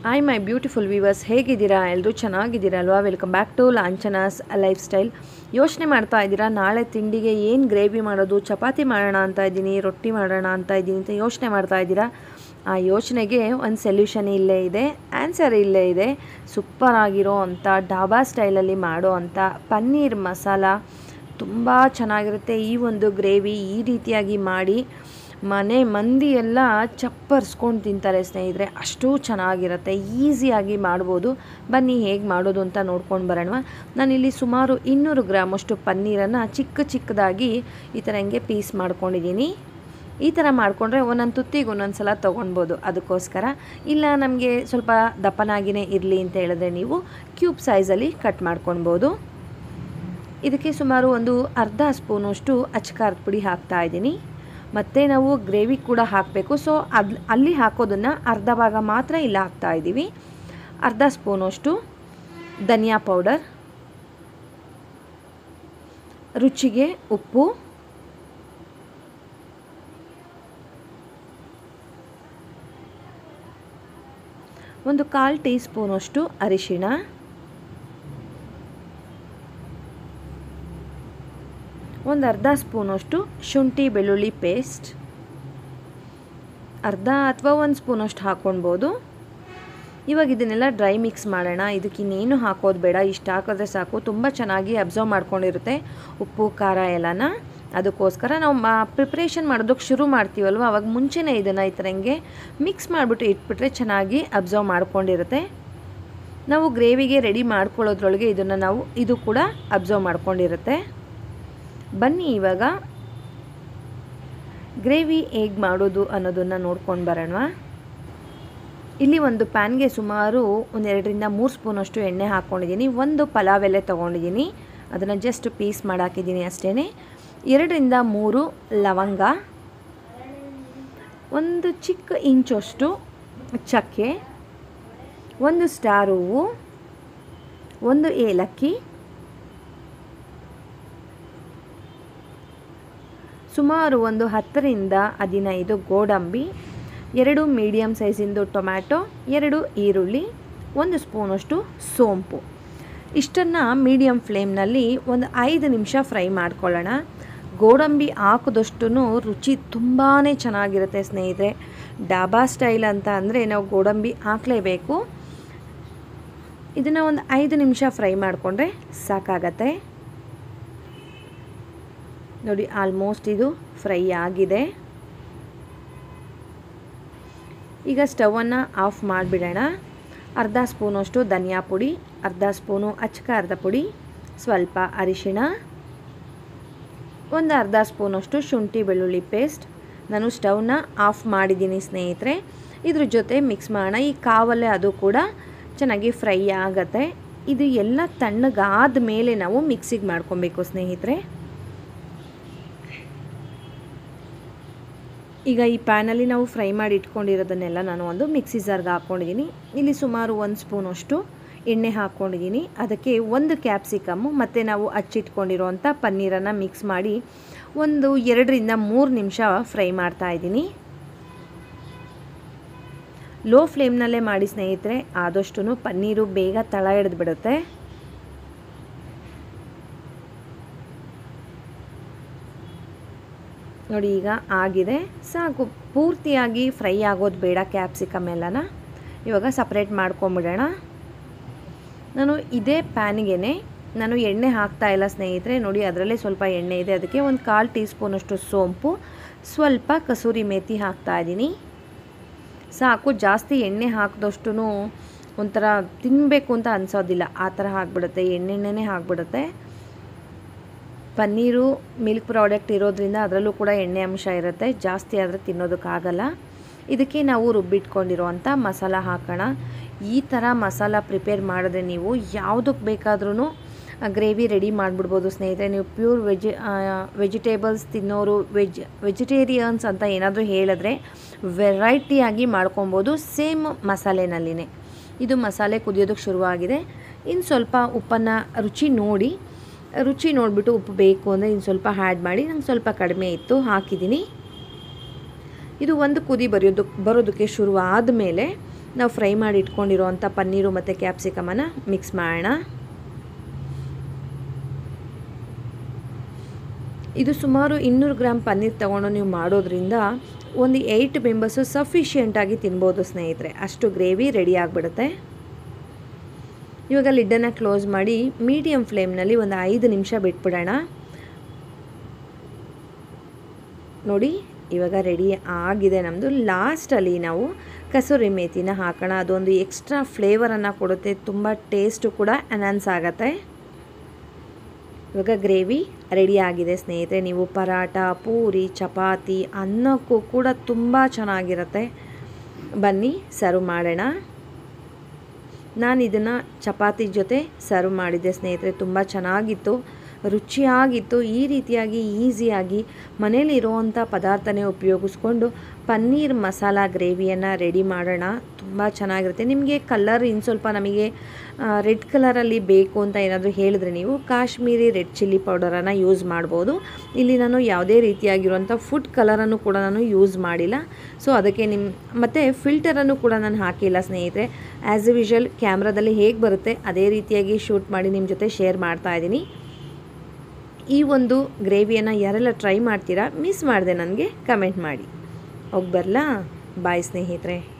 hi my beautiful viewers ಹೇಗಿದ್ದೀರಾ ಎಲ್ಲರೂ ಚೆನ್ನಾಗಿದ್ದೀರಾ ಅಲ್ವಾ welcome back to Lanchana's lifestyle ಯೋಚನೆ ಮಾಡ್ತಾ ಇದ್ದೀರಾ ನಾಳೆ ತಿಂಡಿಗೆ ಏನು ಗ್ರೇವಿ ಮಾಡೋದು ಚಪಾತಿ ಮಾಡೋಣ ಅಂತ ಇದ್ದೀನಿ ರೊಟ್ಟಿ ಮಾಡೋಣ ಅಂತ ಇದ್ದೀನಿ ಅಂತ ಯೋಚನೆ ಮಾಡ್ತಾ ಇದ್ದೀರಾ ಆ ಯೋಚನೆಗೆ ಒಂದು ಸೊಲ್ಯೂಷನ್ ಇಲ್ಲೇ ಇದೆ ಆನ್ಸರ್ ಇಲ್ಲೇ ಇದೆ ಸೂಪರ್ ಆಗಿರೋ ಅಂಥ ಡಾಬಾ ಸ್ಟೈಲಲ್ಲಿ ಮಾಡೋ ಅಂಥ ಪನ್ನೀರ್ ಮಸಾಲ ತುಂಬ ಚೆನ್ನಾಗಿರುತ್ತೆ ಈ ಒಂದು ಗ್ರೇವಿ ಈ ರೀತಿಯಾಗಿ ಮಾಡಿ ಮನೆ ಮಂದಿ ಎಲ್ಲ ಚಪ್ಪರ್ಸ್ಕೊಂಡು ತಿಂತಾರೆ ಸ್ನೇಹಿತರೆ ಅಷ್ಟು ಚೆನ್ನಾಗಿರುತ್ತೆ ಈಸಿಯಾಗಿ ಮಾಡ್ಬೋದು ಬನ್ನಿ ಹೇಗೆ ಮಾಡೋದು ಅಂತ ನೋಡ್ಕೊಂಡು ಬರೋಣ ನಾನಿಲ್ಲಿ ಸುಮಾರು ಇನ್ನೂರು ಗ್ರಾಮಷ್ಟು ಪನ್ನೀರನ್ನು ಚಿಕ್ಕ ಚಿಕ್ಕದಾಗಿ ಈ ಥರ ಹಿಂಗೆ ಪೀಸ್ ಮಾಡ್ಕೊಂಡಿದ್ದೀನಿ ಈ ಥರ ಮಾಡಿಕೊಂಡ್ರೆ ಒಂದೊಂದು ತುತ್ತಿಗೆ ಒಂದೊಂದು ಸಲ ತೊಗೊಳ್ಬೋದು ಅದಕ್ಕೋಸ್ಕರ ಇಲ್ಲ ನಮಗೆ ಸ್ವಲ್ಪ ದಪ್ಪನಾಗಿಯೇ ಇರಲಿ ಅಂತ ಹೇಳಿದ್ರೆ ನೀವು ಕ್ಯೂಬ್ ಸೈಜಲ್ಲಿ ಕಟ್ ಮಾಡ್ಕೊಳ್ಬೋದು ಇದಕ್ಕೆ ಸುಮಾರು ಒಂದು ಅರ್ಧ ಸ್ಪೂನಷ್ಟು ಅಚ್ಕಾರದ ಪುಡಿ ಹಾಕ್ತಾ ಇದ್ದೀನಿ ಮತ್ತು ನಾವು ಗ್ರೇವಿ ಕೂಡ ಹಾಕಬೇಕು ಸೊ ಅದು ಅಲ್ಲಿ ಹಾಕೋದನ್ನು ಅರ್ಧ ಭಾಗ ಮಾತ್ರ ಇಲ್ಲಿ ಹಾಕ್ತಾ ಇದ್ದೀವಿ ಅರ್ಧ ಸ್ಪೂನಷ್ಟು ಧನಿಯಾ ಪೌಡರ್ ರುಚಿಗೆ ಉಪ್ಪು ಒಂದು ಕಾಲು ಟೀ ಸ್ಪೂನಷ್ಟು ಅರಿಶಿಣ ಒಂದು ಅರ್ಧ ಸ್ಪೂನಷ್ಟು ಶುಂಠಿ ಬೆಳ್ಳುಳ್ಳಿ ಪೇಸ್ಟ್ ಅರ್ಧ ಅಥವಾ ಒಂದು ಸ್ಪೂನಷ್ಟು ಹಾಕ್ಕೊಳ್ಬೋದು ಇವಾಗ ಇದನ್ನೆಲ್ಲ ಡ್ರೈ ಮಿಕ್ಸ್ ಮಾಡೋಣ ಇದಕ್ಕೆ ಇನ್ನೇನು ಹಾಕೋದು ಬೇಡ ಇಷ್ಟು ಹಾಕಿದ್ರೆ ಸಾಕು ತುಂಬ ಚೆನ್ನಾಗಿ ಅಬ್ಸರ್ವ್ ಮಾಡ್ಕೊಂಡಿರುತ್ತೆ ಉಪ್ಪು ಖಾರ ಎಲ್ಲನ ಅದಕ್ಕೋಸ್ಕರ ನಾವು ಮಾ ಪ್ರಿಪ್ರೇಷನ್ ಮಾಡೋದಕ್ಕೆ ಶುರು ಮಾಡ್ತೀವಲ್ವ ಅವಾಗ ಮುಂಚೆನೇ ಇದನ್ನು ಈ ಥರ ಹಿಂಗೆ ಮಿಕ್ಸ್ ಮಾಡಿಬಿಟ್ಟು ಇಟ್ಬಿಟ್ರೆ ಚೆನ್ನಾಗಿ ಅಬ್ಸರ್ವ್ ಮಾಡ್ಕೊಂಡಿರುತ್ತೆ ನಾವು ಗ್ರೇವಿಗೆ ರೆಡಿ ಮಾಡ್ಕೊಳ್ಳೋದ್ರೊಳಗೆ ಇದನ್ನು ನಾವು ಇದು ಕೂಡ ಅಬ್ಸರ್ವ್ ಮಾಡ್ಕೊಂಡಿರುತ್ತೆ ಬನ್ನಿ ಇವಾಗ ಗ್ರೇವಿ ಹೇಗೆ ಮಾಡೋದು ಅನ್ನೋದನ್ನು ನೋಡ್ಕೊಂಡು ಬರೋಣ ಇಲ್ಲಿ ಒಂದು ಪ್ಯಾನ್ಗೆ ಸುಮಾರು ಒಂದೆರಡರಿಂದ ಮೂರು ಸ್ಪೂನಷ್ಟು ಎಣ್ಣೆ ಹಾಕ್ಕೊಂಡಿದ್ದೀನಿ ಒಂದು ಪಲಾವ್ ಎಲೆ ತೊಗೊಂಡಿದ್ದೀನಿ ಅದನ್ನು ಜಸ್ಟ್ ಪೀಸ್ ಮಾಡಾಕಿದ್ದೀನಿ ಅಷ್ಟೇ ಎರಡರಿಂದ ಮೂರು ಲವಂಗ ಒಂದು ಚಿಕ್ಕ ಇಂಚಷ್ಟು ಚಕ್ಕೆ ಒಂದು ಸ್ಟಾರ್ ಹೂವು ಒಂದು ಏಲಕ್ಕಿ ಸುಮಾರು ಒಂದು ಹತ್ತರಿಂದ ಹದಿನೈದು ಗೋಡಂಬಿ ಎರಡು ಮೀಡಿಯಮ್ ಸೈಜಿಂದು ಟೊಮ್ಯಾಟೊ ಎರಡು ಈರುಳ್ಳಿ ಒಂದು ಸ್ಪೂನಷ್ಟು ಸೋಂಪು ಇಷ್ಟನ್ನು ಮೀಡಿಯಮ್ ಫ್ಲೇಮ್ನಲ್ಲಿ ಒಂದು ಐದು ನಿಮಿಷ ಫ್ರೈ ಮಾಡ್ಕೊಳ್ಳೋಣ ಗೋಡಂಬಿ ಹಾಕಿದಷ್ಟು ರುಚಿ ತುಂಬಾ ಚೆನ್ನಾಗಿರುತ್ತೆ ಸ್ನೇಹಿತರೆ ಡಾಬಾ ಸ್ಟೈಲ್ ಅಂತ ಅಂದರೆ ನಾವು ಗೋಡಂಬಿ ಹಾಕಲೇಬೇಕು ಇದನ್ನು ಒಂದು ಐದು ನಿಮಿಷ ಫ್ರೈ ಮಾಡಿಕೊಂಡ್ರೆ ಸಾಕಾಗತ್ತೆ ನೋಡಿ ಆಲ್ಮೋಸ್ಟ್ ಇದು ಫ್ರೈ ಆಗಿದೆ ಈಗ ಸ್ಟವನ್ನು ಆಫ್ ಮಾಡಿಬಿಡೋಣ ಅರ್ಧ ಸ್ಪೂನಷ್ಟು ಧನಿಯಾ ಪುಡಿ ಅರ್ಧ ಸ್ಪೂನು ಅಚ್ಕಾರದ ಪುಡಿ ಸ್ವಲ್ಪ ಅರಿಶಿಣ ಒಂದು ಅರ್ಧ ಸ್ಪೂನಷ್ಟು ಶುಂಠಿ ಬೆಳ್ಳುಳ್ಳಿ ಪೇಸ್ಟ್ ನಾನು ಸ್ಟವ್ನ ಆಫ್ ಮಾಡಿದ್ದೀನಿ ಸ್ನೇಹಿತರೆ ಇದ್ರ ಜೊತೆ ಮಿಕ್ಸ್ ಮಾಡೋಣ ಈ ಕಾವಲ್ಲೇ ಅದು ಕೂಡ ಚೆನ್ನಾಗಿ ಫ್ರೈ ಆಗುತ್ತೆ ಇದು ಎಲ್ಲ ತಣ್ಣಗಾದ ಮೇಲೆ ನಾವು ಮಿಕ್ಸಿಗೆ ಮಾಡ್ಕೊಬೇಕು ಸ್ನೇಹಿತರೆ ಈಗ ಈ ಪ್ಯಾನಲ್ಲಿ ನಾವು ಫ್ರೈ ಮಾಡಿ ಇಟ್ಕೊಂಡಿರೋದನ್ನೆಲ್ಲ ನಾನು ಒಂದು ಮಿಕ್ಸಿ ಜಾರ್ಗೆ ಹಾಕ್ಕೊಂಡಿದ್ದೀನಿ ಇಲ್ಲಿ ಸುಮಾರು ಒಂದು ಸ್ಪೂನಷ್ಟು ಎಣ್ಣೆ ಹಾಕ್ಕೊಂಡಿದ್ದೀನಿ ಅದಕ್ಕೆ ಒಂದು ಕ್ಯಾಪ್ಸಿಕಮ್ಮು ಮತ್ತು ನಾವು ಹಚ್ಚಿಟ್ಕೊಂಡಿರೋವಂಥ ಪನ್ನೀರನ್ನು ಮಿಕ್ಸ್ ಮಾಡಿ ಒಂದು ಎರಡರಿಂದ ಮೂರು ನಿಮಿಷ ಫ್ರೈ ಮಾಡ್ತಾ ಇದ್ದೀನಿ ಲೋ ಫ್ಲೇಮ್ನಲ್ಲೇ ಮಾಡಿ ಸ್ನೇಹಿತರೆ ಆದಷ್ಟು ಪನ್ನೀರು ಬೇಗ ತಳ ಹಿಡಿದು ಬಿಡುತ್ತೆ ನೋಡಿ ಈಗ ಆಗಿದೆ ಸಾಕು ಪೂರ್ತಿಯಾಗಿ ಫ್ರೈ ಆಗೋದು ಬೇಡ ಕ್ಯಾಪ್ಸಿಕಮ್ ಎಲ್ಲನ ಇವಾಗ ಸಪ್ರೇಟ್ ಮಾಡ್ಕೊಂಬಿಡೋಣ ನಾನು ಇದೇ ಪ್ಯಾನಿಗೆ ನಾನು ಎಣ್ಣೆ ಹಾಕ್ತಾ ಇಲ್ಲ ಸ್ನೇಹಿತರೆ ನೋಡಿ ಅದರಲ್ಲೇ ಸ್ವಲ್ಪ ಎಣ್ಣೆ ಇದೆ ಅದಕ್ಕೆ ಒಂದು ಕಾಲು ಟೀ ಸ್ಪೂನಷ್ಟು ಸೋಂಪು ಸ್ವಲ್ಪ ಕಸೂರಿ ಮೇಥಿ ಹಾಕ್ತಾ ಇದ್ದೀನಿ ಸಾಕು ಜಾಸ್ತಿ ಎಣ್ಣೆ ಹಾಕಿದಷ್ಟು ಒಂಥರ ತಿನ್ನಬೇಕು ಅಂತ ಅನಿಸೋದಿಲ್ಲ ಆ ಥರ ಹಾಕ್ಬಿಡುತ್ತೆ ಎಣ್ಣೆಣ್ಣೆನೇ ಹಾಕ್ಬಿಡುತ್ತೆ ಪನ್ನೀರು ಮಿಲ್ಕ್ ಪ್ರಾಡಕ್ಟ್ ಇರೋದ್ರಿಂದ ಅದರಲ್ಲೂ ಕೂಡ ಎಣ್ಣೆ ಅಂಶ ಇರುತ್ತೆ ಜಾಸ್ತಿ ಆದರೆ ತಿನ್ನೋದಕ್ಕಾಗಲ್ಲ ಇದಕ್ಕೆ ನಾವು ರುಬ್ಬಿಟ್ಕೊಂಡಿರೋವಂಥ ಮಸಾಲ ಹಾಕೋಣ ಈ ಥರ ಮಸಾಲ ಪ್ರಿಪೇರ್ ಮಾಡಿದ್ರೆ ನೀವು ಯಾವುದಕ್ಕೆ ಬೇಕಾದ್ರೂ ಗ್ರೇವಿ ರೆಡಿ ಮಾಡಿಬಿಡ್ಬೋದು ಸ್ನೇಹಿತರೆ ನೀವು ಪ್ಯೂರ್ ವೆಜಿ ವೆಜಿಟೇಬಲ್ಸ್ ತಿನ್ನೋರು ವೆಜ್ ವೆಜಿಟೇರಿಯನ್ಸ್ ಅಂತ ಏನಾದರೂ ಹೇಳಿದ್ರೆ ವೆರೈಟಿಯಾಗಿ ಮಾಡ್ಕೊಬೋದು ಸೇಮ್ ಮಸಾಲೆನಲ್ಲಿನೇ ಇದು ಮಸಾಲೆ ಕುದಿಯೋದಕ್ಕೆ ಶುರುವಾಗಿದೆ ಇನ್ನು ಸ್ವಲ್ಪ ಉಪ್ಪನ್ನು ರುಚಿ ನೋಡಿ ರುಚಿ ನೋಡಿಬಿಟ್ಟು ಉಪ್ಪು ಬೇಕು ಅಂದರೆ ಇನ್ನು ಸ್ವಲ್ಪ ಆ್ಯಡ್ ಮಾಡಿ ನಂಗೆ ಸ್ವಲ್ಪ ಕಡಿಮೆ ಇತ್ತು ಹಾಕಿದ್ದೀನಿ ಇದು ಒಂದು ಕುದಿ ಬರೆಯೋದಕ್ಕೆ ಬರೋದಕ್ಕೆ ಶುರು ಆದಮೇಲೆ ನಾವು ಫ್ರೈ ಮಾಡಿ ಇಟ್ಕೊಂಡಿರೋವಂಥ ಪನ್ನೀರು ಮತ್ತು ಕ್ಯಾಪ್ಸಿಕಮನ್ನು ಮಿಕ್ಸ್ ಮಾಡೋಣ ಇದು ಸುಮಾರು ಇನ್ನೂರು ಗ್ರಾಮ್ ಪನ್ನೀರ್ ತೊಗೊಂಡು ನೀವು ಮಾಡೋದ್ರಿಂದ ಒಂದು ಏಯ್ಟ್ ಮೆಂಬರ್ಸು ಸಫಿಷಿಯೆಂಟಾಗಿ ತಿನ್ಬೋದು ಸ್ನೇಹಿತರೆ ಅಷ್ಟು ಗ್ರೇವಿ ರೆಡಿ ಆಗಿಬಿಡುತ್ತೆ ಇವಾಗ ಲಿಡ್ಡನ್ನು ಕ್ಲೋಸ್ ಮಾಡಿ ಮೀಡಿಯಮ್ ಫ್ಲೇಮ್ನಲ್ಲಿ ಒಂದು ಐದು ನಿಮಿಷ ಬಿಟ್ಬಿಡೋಣ ನೋಡಿ ಇವಾಗ ರೆಡಿ ಆಗಿದೆ ನಮ್ಮದು ಲಾಸ್ಟಲ್ಲಿ ನಾವು ಕಸೂರಿ ಮೇಥಿನ ಹಾಕೋಣ ಅದೊಂದು ಎಕ್ಸ್ಟ್ರಾ ಫ್ಲೇವರನ್ನು ಕೊಡುತ್ತೆ ತುಂಬ ಟೇಸ್ಟು ಕೂಡ ಎನ್ಹಾನ್ಸ್ ಆಗುತ್ತೆ ಇವಾಗ ಗ್ರೇವಿ ರೆಡಿ ಆಗಿದೆ ಸ್ನೇಹಿತರೆ ನೀವು ಪರಾಟ ಪೂರಿ ಚಪಾತಿ ಅನ್ನಕ್ಕೂ ಕೂಡ ತುಂಬ ಚೆನ್ನಾಗಿರುತ್ತೆ ಬನ್ನಿ ಸರ್ವ್ ಮಾಡೋಣ ನಾನು ಇದನ್ನು ಚಪಾತಿ ಜೊತೆ ಸರ್ವ್ ಮಾಡಿದ್ದೆ ಸ್ನೇಹಿತರೆ ತುಂಬ ಚೆನ್ನಾಗಿತ್ತು ರುಚಿಯಾಗಿತ್ತು ಈ ರೀತಿಯಾಗಿ ಈಸಿಯಾಗಿ ಮನೇಲಿ ಇರುವಂಥ ಪದಾರ್ಥನೇ ಉಪಯೋಗಿಸ್ಕೊಂಡು ಪನ್ನೀರ್ ಮಸಾಲ ಗ್ರೇವಿಯನ್ನು ರೆಡಿ ಮಾಡೋಣ ತುಂಬ ಚೆನ್ನಾಗಿರುತ್ತೆ ನಿಮಗೆ ಕಲರ್ ಇನ್ನು ಸ್ವಲ್ಪ ನಮಗೆ ರೆಡ್ ಕಲರಲ್ಲಿ ಬೇಕು ಅಂತ ಏನಾದರೂ ಹೇಳಿದ್ರೆ ನೀವು ಕಾಶ್ಮೀರಿ ರೆಡ್ ಚಿಲ್ಲಿ ಪೌಡರನ್ನು ಯೂಸ್ ಮಾಡ್ಬೋದು ಇಲ್ಲಿ ನಾನು ಯಾವುದೇ ರೀತಿಯಾಗಿರುವಂಥ ಫುಡ್ ಕಲರನ್ನು ಕೂಡ ನಾನು ಯೂಸ್ ಮಾಡಿಲ್ಲ ಸೊ ಅದಕ್ಕೆ ನಿಮ್ಮ ಮತ್ತು ಫಿಲ್ಟರನ್ನು ಕೂಡ ನಾನು ಹಾಕಿಲ್ಲ ಸ್ನೇಹಿತರೆ ಆ್ಯಸ್ ಎ ವಿಷುವಲ್ ಕ್ಯಾಮ್ರಾದಲ್ಲಿ ಹೇಗೆ ಬರುತ್ತೆ ಅದೇ ರೀತಿಯಾಗಿ ಶೂಟ್ ಮಾಡಿ ನಿಮ್ಮ ಜೊತೆ ಶೇರ್ ಮಾಡ್ತಾ ಇದ್ದೀನಿ ಈ ಒಂದು ಗ್ರೇವಿಯನ್ನು ಯಾರೆಲ್ಲ ಟ್ರೈ ಮಾಡ್ತೀರಾ ಮಿಸ್ ಮಾಡಿದೆ ನನಗೆ ಕಮೆಂಟ್ ಮಾಡಿ ಹೋಗಿ ಬರಲಾ ಬಾಯ್ ಸ್ನೇಹಿತರೆ